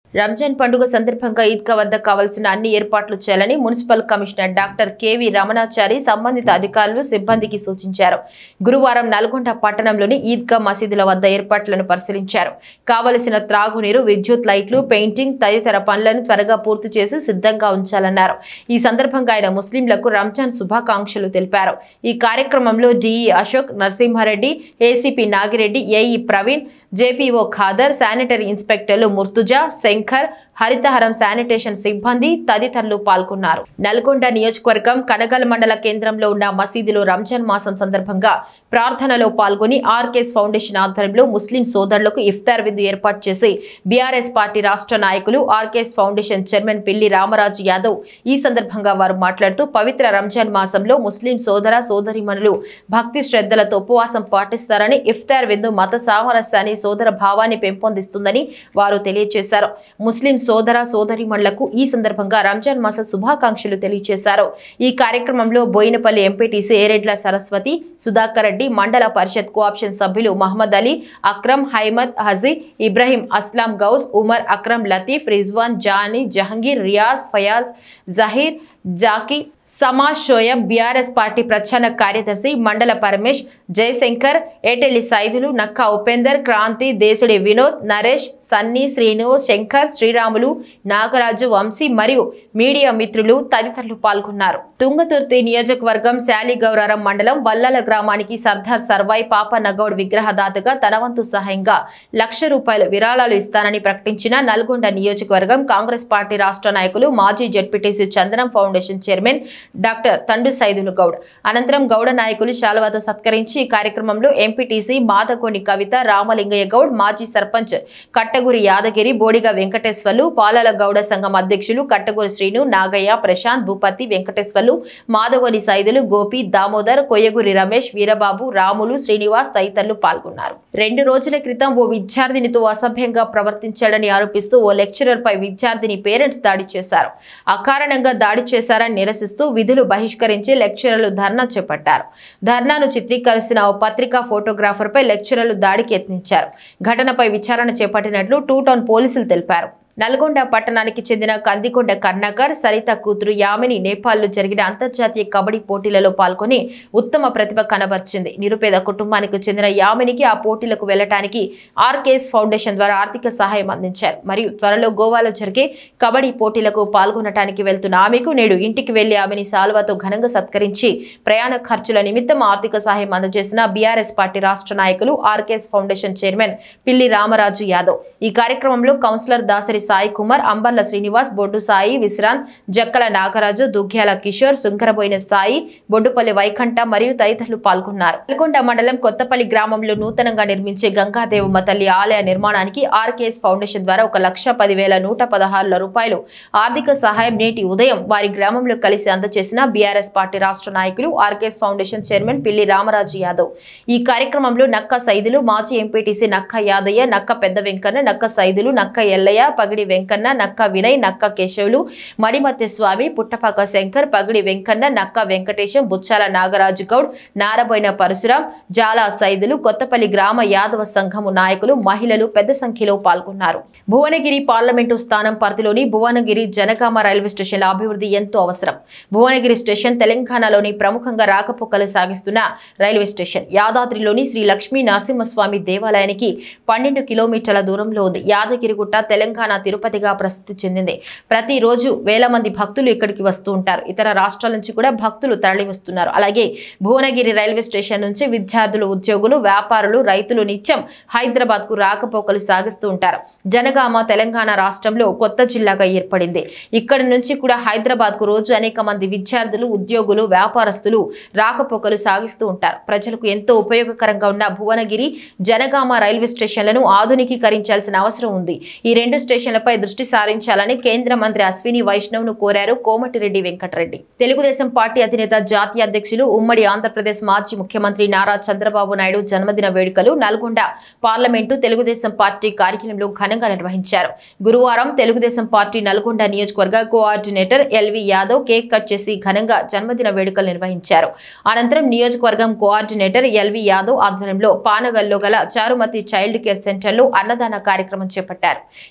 రంజాన్ పండుగ సందర్భంగా ఈద్గా వద్ద కావాల్సిన అన్ని ఏర్పాట్లు చేయాలని municipal commissioner doctor KV Ramanachari సంబంధిత అధికారులు సిబ్బందికి సూచించారు గురువారం నల్గొండ పట్టణంలోని ఈద్గా మసీదుల వద్ద ఏర్పాట్లను పరిశీలించారు కావలసిన త్రాగునీరు విద్యుత్ లైట్లు పెయింటింగ్ తదితర పనులను త్వరగా పూర్తి చేసి సిద్ధంగా ఉంచాలన్నారు ఈ సందర్భంగా ఆయన ముస్లింలకు రంజాన్ శుభాకాంక్షలు తెలిపారు ఈ కార్యక్రమంలో DE Ashok Narasimhareddy ACP Nagireddy AE Praveen JPO Khader sanitary ఇన్స్పెక్టర్లు ముర్తుజా శంకర్ హరితహరం శానిటేషన్ సిబ్బంది తదితరులు పాల్గొన్నారు నల్గొండ నియోజకవర్గం కనగల్ మండల కేంద్రంలో ఉన్న మసీదులో రంజాన్ మాసం సందర్భంగా ప్రార్థనలో పాల్గొని ఆర్కేస్ ఫౌండేషన్ ఆధ్వర్యంలో ముస్లిం సోదరులకు ఇఫ్తార్ విందు ఏర్పాటు చేసి బీఆర్ఎస్ పార్టీ రాష్ట్ర నాయకులు ఆర్కేస్ ఫౌండేషన్ చైర్మన్ పిల్లి రామరాజు యాదవ్ ఈ సందర్భంగా వారు మాట్లాడుతూ పవిత్ర రంజాన్ మాసంలో ముస్లిం సోదర సోదరిమణులు భక్తి శ్రద్ధలతో ఉపవాసం పాటిస్తారని ఇఫ్తార్ విందు మత సామరస్యాన్ని సోదర భావాన్ని పెంపొందిస్తుందని వారు తెలియజేశారు ముస్లిం సోదర సోదరిమణులకు ఈ సందర్భంగా రంజాన్ మాస శుభాకాంక్షలు తెలియజేశారు ఈ కార్యక్రమంలో బోయినపల్లి ఎంపీటీసీ ఏరెడ్ల సరస్వతి సుధాకర్ రెడ్డి మండల పరిషత్ కోఆప్షన్ సభ్యులు మహమ్మద్ అలీ అక్రమ్ హైమద్ హజీ ఇబ్రహీం అస్లాం గౌస్ ఉమర్ అక్రమ్ లతీఫ్ రిజ్వాన్ జానీ జహంగీర్ రియాజ్ ఫయాజ్ జహీర్ జాకీ సమాజ్ షోయబ్ బీఆర్ఎస్ పార్టీ ప్రచార కార్యదర్శి మండల పరమేష్ జయశంకర్ ఏటెల్లి సైదులు నక్కా ఉపేందర్ క్రాంతి దేశుడి వినోద్ నరేష్ సన్నీ శ్రీను శంకర్ శ్రీరాములు నాగరాజు వంశీ మరియు మీడియా మిత్రులు తదితరులు పాల్గొన్నారు తుంగతుర్తి నియోజకవర్గం శాలిగౌరారం మండలం వల్లల గ్రామానికి సర్దార్ సర్వాయి పాపనగౌడ్ విగ్రహదాతగా తన వంతు సహాయంగా లక్ష రూపాయల విరాళాలు ఇస్తానని ప్రకటించిన నల్గొండ నియోజకవర్గం కాంగ్రెస్ పార్టీ రాష్ట్ర నాయకులు మాజీ ZPTC Chandanam foundation chairman doctor Thandu Saidulu Goud అనంతరం గౌడ నాయకులు శాలువాతో సత్కరించి ఈ కార్యక్రమంలో ఎంపీటీసీ మాదకోని కవిత రామలింగయ్య గౌడ్ మాజీ సర్పంచ్ కట్టగురి యాదగిరి బోడిగ వెంకటేశ్వర్లు పాలాల గౌడ సంఘం అధ్యక్షులు కట్టగురి శ్రీను నాగయ్య ప్రశాంత్ భూపతి వెంకటేశ్వర్లు మాధవని సైదులు గోపి దామోదర్ కొయ్యగురి రమేష్ వీరబాబు రాములు శ్రీనివాస్ తదితరులు పాల్గొన్నారు రెండు రోజుల క్రితం ఓ విద్యార్థినితో అసభ్యంగా ప్రవర్తించాడని ఆరోపిస్తూ ఓ లెక్చరర్ పై విద్యార్థిని పేరెంట్స్ దాడి చేశారు అకారణంగా దాడి చేశారని నిరసిస్తూ విధులు బహిష్కరించి లెక్చరర్లు ధర్నా చేపట్టారు ధర్నాను చిత్రీకరిస్తున్న ఓ పత్రికా ఫోటోగ్రాఫర్ పై లెక్చరర్లు దాడికి యత్నించారు ఘటనపై విచారణ చేపట్టినట్లు టూ టౌన్ పోలీసులు తెలిపారు నల్గొండ పట్టణానికి చెందిన కందికొండ కర్ణాకర్ సరిత కూతురు యామిని నేపాల్లో జరిగిన అంతర్జాతీయ కబడ్డీ పోటీలలో పాల్గొని ఉత్తమ ప్రతిభ కనబర్చింది నిరుపేద కుటుంబానికి చెందిన యామినికి ఆ పోటీలకు వెళ్లటానికి ఆర్కేఎస్ ఫౌండేషన్ ద్వారా ఆర్థిక సహాయం అందించారు మరియు త్వరలో గోవాలో జరిగే కబడ్డీ పోటీలకు పాల్గొనటానికి వెళ్తున్న ఆమెకు నేడు ఇంటికి వెళ్లి ఆమెని సాల్వాతో ఘనంగా సత్కరించి ప్రయాణ ఖర్చుల నిమిత్తం ఆర్థిక సహాయం అందజేసిన బీఆర్ఎస్ పార్టీ రాష్ట్ర నాయకులు ఆర్కేఎస్ ఫౌండేషన్ చైర్మన్ పిల్లి రామరాజు యాదవ్ ఈ కార్యక్రమంలో కౌన్సిలర్ దాసరి సాయి కుమార్ అంబర్ల శ్రీనివాస్ బొడ్డు సాయి విశ్రాంత్ జక్కల నాగరాజు దుగ్గ్యాల కిషోర్ శుంకరబోయిన సాయి బొడ్డుపల్లి వైకంఠ మరియు తదితరులు పాల్గొన్నారు నల్గొండ మండలం కొత్తపల్లి గ్రామంలో నూతనంగా నిర్మించే గంగాదేవమ్మ తల్లి ఆలయ నిర్మాణానికి ఆర్కేఎస్ ఫౌండేషన్ ద్వారా ఒక లక్ష పదివేల నూట పదహారుల రూపాయలు ఆర్థిక సహాయం నేటి ఉదయం వారి గ్రామంలో కలిసి అందజేసిన బీఆర్ఎస్ పార్టీ రాష్ట్ర నాయకులు ఆర్కేఎస్ ఫౌండేషన్ చైర్మన్ పిల్లి రామరాజు యాదవ్ ఈ కార్యక్రమంలో నక్క సైదులు మాజీ ఎంపీటీసీ నక్క యాదయ్య నక్క పెద్ద వెంకన్న నక్క సైదులు నక్క ఎల్లయ్య పగిడి వెంకన్న నక్క వినయ్ నక్క కేశవులు మడిమత్య స్వామి పుట్టపాక శంకర్ పగిడి వెంకన్న నక్క వెంకటేశం బుచ్చాల నాగరాజు గౌడ్ నారబోయిన పరశురాం జాలా సైదులు కొత్తపల్లి గ్రామ యాదవ సంఘము నాయకులు మహిళలు పెద్ద సంఖ్యలో పాల్గొన్నారు భువనగిరి పార్లమెంటు స్థానం పరిధిలోని భువనగిరి జనగామ రైల్వే స్టేషన్ల అభివృద్ధి ఎంతో అవసరం భువనగిరి స్టేషన్ తెలంగాణలోని ప్రముఖంగా రాకపోకలు సాగిస్తున్న రైల్వే స్టేషన్ యాదాద్రిలోని శ్రీ లక్ష్మీ నరసింహస్వామి దేవాలయానికి పన్నెండు కిలోమీటర్ల దూరంలో ఉంది యాదగిరిగుట్ట తెలంగాణ తిరుపతిగా ప్రసిద్ధి చెందింది ప్రతిరోజు వేల మంది భక్తులు ఇక్కడికి వస్తూ ఉంటారు ఇతర రాష్ట్రాల నుంచి కూడా భక్తులు తరలి వస్తున్నారు అలాగే భువనగిరి రైల్వే స్టేషన్ నుంచి విద్యార్థులు ఉద్యోగులు వ్యాపారులు రైతులు నిత్యం హైదరాబాద్ కు రాకపోకలు సాగిస్తూ ఉంటారు జనగామ తెలంగాణ రాష్ట్రంలో కొత్త జిల్లాగా ఏర్పడింది ఇక్కడి నుంచి కూడా హైదరాబాద్ కు రోజు అనేక మంది విద్యార్థులు ఉద్యోగులు వ్యాపారస్తులు రాకపోకలు సాగిస్తూ ఉంటారు ప్రజలకు ఎంతో ఉపయోగకరంగా ఉన్న భువనగిరి జనగామ రైల్వే స్టేషన్లను ఆధునికీకరించాల్సిన అవసరం ఉంది ఈ రెండు స్టేషన్లపై దృష్టి సారించాలని కేంద్ర మంత్రి అశ్విని వైష్ణవ్ ను కోరారు కోమటిరెడ్డి వెంకటరెడ్డి తెలుగుదేశం పార్టీ అధినేత జాతీయ అధ్యక్షులు ఉమ్మడి ఆంధ్రప్రదేశ్ మాజీ ముఖ్యమంత్రి నారా చంద్రబాబు నాయుడు జన్మదిన వేడుకలు నల్గొండ పార్లమెంటు తెలుగుదేశం పార్టీ కార్యాలయంలో ఘనంగా నిర్వహించారు గురువారం తెలుగుదేశం పార్టీ నల్గొండ నియోజకవర్గ coordinator LV Yadav cake cut చేసి ఘనంగా జన్మదిన వేడుకలు నిర్వహించారు అనంతరం నియోజకవర్గం కోఆర్డినేటర్ ఎల్వి యాదవ్ ఆధ్వర్యంలో పానగల్లో గల చారుమతి చైల్డ్ కేర్ సెంటర్లో అన్నదాన కార్యక్రమం చేపట్టారు ఈ కార్యక్రమం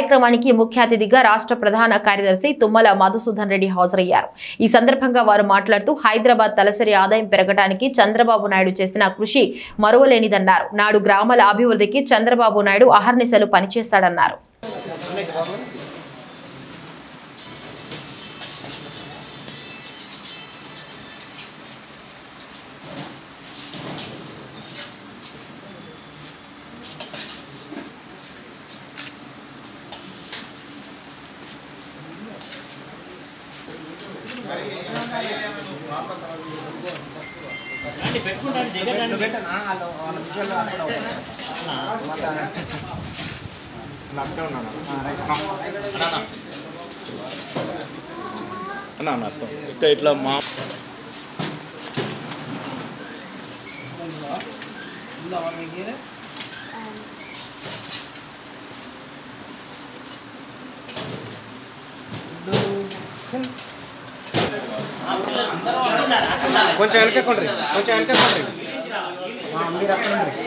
కార్యక్రమానికి ముఖ్య అతిథిగా రాష్ట్ర ప్రధాన కార్యదర్శి తుమ్మల మధుసూదన్ రెడ్డి హాజరయ్యారు ఈ సందర్భంగా వారు మాట్లాడుతూ హైదరాబాద్ తలసరి ఆదాయం పెరగడానికి చంద్రబాబు నాయుడు చేసిన కృషి మరువలేనిదన్నారు నాడు గ్రామాల అభివృద్ధికి చంద్రబాబు నాయుడు అహర్నిశలు పనిచేశాడన్నారు అన్న అన్న అర్థం ఇట్లా ఇట్లా మా కొంచెం వెనకొండ్రి కొంచెం వెనకొండ్రి మీరు అక్కడ ఉండ్రి.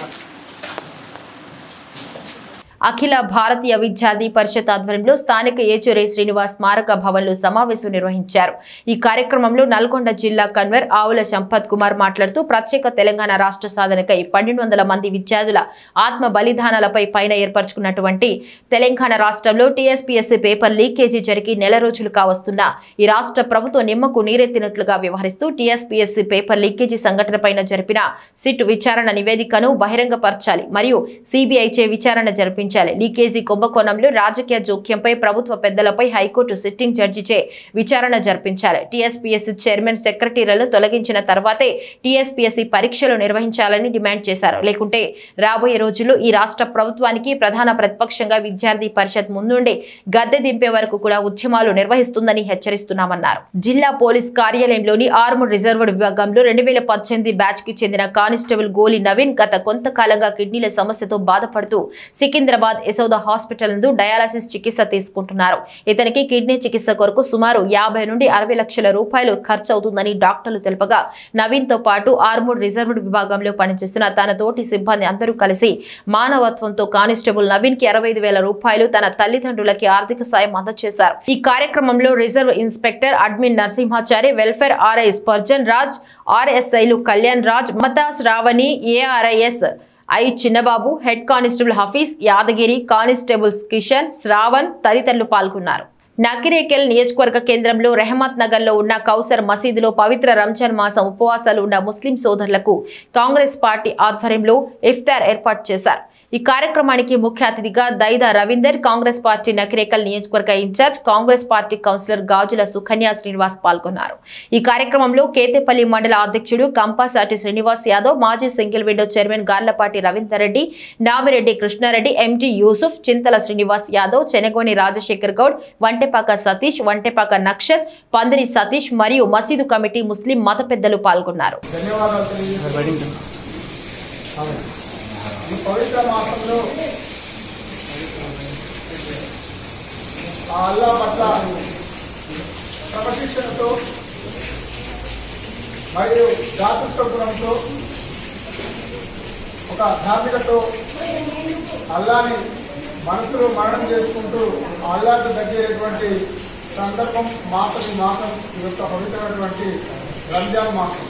అఖిల భారతీయ విద్యార్థి పరిషత్ ఆధ్వర్యంలో స్థానిక ఏచూరి శ్రీనివాస్ స్మారక భవన్లో సమావేశం నిర్వహించారు ఈ కార్యక్రమంలో నల్గొండ జిల్లా కన్వర్ ఆవుల సంపత్ కుమార్ మాట్లాడుతూ ప్రత్యేక తెలంగాణ రాష్ట్ర సాధనకై పన్నెండు వందల మంది విద్యార్థుల ఆత్మ బలిదానాలపై పైన ఏర్పరచుకున్నటువంటి తెలంగాణ రాష్ట్రంలో టీఎస్పీఎస్సీ పేపర్ లీకేజీ జరిగి నెల రోజులు కావస్తున్నా ఈ రాష్ట్ర ప్రభుత్వం నిమ్మకు నీరెత్తినట్లుగా వ్యవహరిస్తూ టీఎస్పీఎస్సీ పేపర్ లీకేజీ సంఘటన పైన జరిపిన సిట్ విచారణ నివేదికను బహిరంగపరచాలి మరియు సిబిఐ చే విచారణ జరిపించాలి లీకేజీ కుంభకోణంలో రాజకీయ జోక్యంపై ప్రభుత్వ పెద్దలపై హైకోర్టు సిట్టింగ్ జడ్జిచే విచారణ జరిపించాలి టీఎస్పీఎస్సీ చైర్మన్ సెక్రటరీలను తొలగించిన తర్వాతే టీఎస్పీఎస్సీ పరీక్షలు నిర్వహించాలని డిమాండ్ చేశారు లేకుంటే రాబోయే రోజుల్లో ఈ రాష్ట్ర ప్రభుత్వానికి ప్రధాన ప్రతిపక్షంగా విద్యార్థి పరిషత్ ముందుండి గద్దె దింపే వరకు కూడా ఉద్యమాలు నిర్వహిస్తుందని హెచ్చరిస్తున్నామన్నారు జిల్లా పోలీస్ కార్యాలయంలోని ఆర్మూర్ రిజర్వ్డ్ విభాగంలో రెండు వేల పద్దెనిమిది బ్యాచ్ కి చెందిన కానిస్టేబుల్ గోలి నవీన్ గత కొంతకాలంగా కిడ్నీల సమస్యతో బాధపడుతూ సికింద్రాబాద్ యశోద హాస్పిటల్ నందు డయాలసిస్ చికిత్స తీసుకుంటున్నారు ఇతనికి కిడ్నీ చికిత్స కొరకు సుమారు యాభై నుండి అరవై లక్షల రూపాయలు ఖర్చు అవుతుందని డాక్టర్లు తెలుపగా నవీన్ తో పాటు ఆర్మూర్ రిజర్వ్డ్ విభాగంలో పనిచేస్తున్న తన తోటి సిబ్బంది అందరూ కలిసి మానవత్వంతో కానిస్టేబుల్ నవీన్ కి అరవై వేల రూపాయలు తన తల్లిదండ్రులకి ఆర్థిక సాయం అందజేశారు ఈ కార్యక్రమంలో reserve inspector admin Narasimhachari welfare RI Spurgeon Raj ఆర్ఎస్ఐలు Kalyan Raj Mathas Ravani ARIS I Chinnababu head constable Hafeez Yadagiri constables Kishan Shravan తదితరులు పాల్గొన్నారు నకిరేకెల్ నియోజకవర్గ కేంద్రంలో రెహమత్ నగర్ లో ఉన్న కౌసర్ మసీదులో పవిత్ర రంజాన్ మాసం ఉపవాసాలు ఉన్న ముస్లిం సోదరులకు కాంగ్రెస్ పార్టీ ఆధ్వర్యంలో ఇఫ్తార్ ఏర్పాటు చేశారు ఈ కార్యక్రమానికి ముఖ్య అతిథిగా దైదా రవీందర్ కాంగ్రెస్ పార్టీ నకిరేకల్ నియోజకవర్గ incharge Congress party councillor Gajula Sukanya Srinivas పాల్గొన్నారు ఈ కార్యక్రమంలో కేతేపల్లి మండల అధ్యక్షుడు కంపాసాటి శ్రీనివాస్ యాదవ్ మాజీ single window chairman Garlapati Ravinder Reddy Namireddy Krishnareddy MG Yusuf Chinthala Srinivas Yadav Chenagoni Rajasekhar Goud Vantepaka Satish Vantepaka Nakshat Pandiri Satish మరియు మసీదు కమిటీ ముస్లిం మత పెద్దలు పాల్గొన్నారు ధన్యవాదాలు తెలియజేస్తున్నాను ఈ పవిత్ర మాసంలో ఆ అల్లా పట్ల క్రమశిక్షణతో మరియు దాతృత్వ గుణంతో ఒక ధార్మికతో అల్లాని మనసులో మరణం చేసుకుంటూ ఆ అల్లాకు దగ్గరేటువంటి సందర్భం మాసం ఈ మాసం ఈ యొక్క పవిత్రమైనటువంటి రంజాన్ మాసం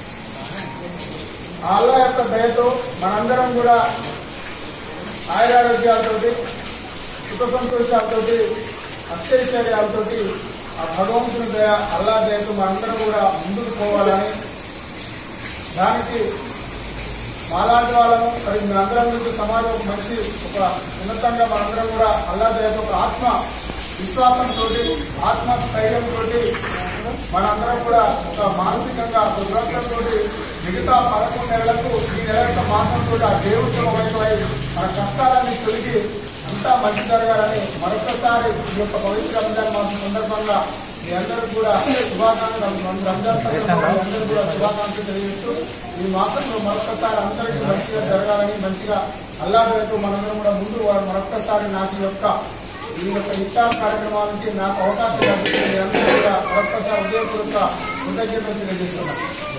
ఆ అల్లా యొక్క దయతో మనందరం కూడా ఆయురారోగ్యాలతోటి సుఖ సంతోషాలతోటి అష్టైశ్వర్యాలతోటి ఆ భగవంతుని దయ అల్లా దయతో మనందరం కూడా ముందుకు పోవాలని దానికి మాలాంటి వాళ్ళము మరి మనందరం నుంచి సమాజం ఒక మంచి ఒక ఉన్నతంగా మనందరం కూడా అల్లా దయతో ఒక ఆత్మ విశ్వాసంతో ఆత్మస్థైర్యంతో మనందరం కూడా ఒక మానసికంగా ఒక దృఢత్వంతో మిగతా పదకొండు నెలలకు ఈ నెల యొక్క మాసంతో ఆ దేవుడితో వైపువై మన కష్టాలన్నీ తొలగి అంతా మంచి జరగాలని మరొకసారి ఈ యొక్క పవిత్ర రంజాన్ మాసం సందర్భంగా మీ అందరూ కూడా శుభాకాంక్షలు రంజాన్ సందర్భంగా మీ అందరూ కూడా శుభాకాంక్షలు తెలియజేస్తూ ఈ మాసంలో మరొకసారి అందరికీ మంచిగా జరగాలని మంచిగా అల్లా వైపు మనందరం కూడా ముందు వారు మరొకసారి నాకు ఈ యొక్క ఈ యొక్క ఇఫ్తార్ కార్యక్రమానికి నాకు అవకాశం కల్పించిన మీ అందరూ కూడా మరొకసారి ఉదయపూర్వక కృతజ్ఞతలు తెలియజేస్తున్నాను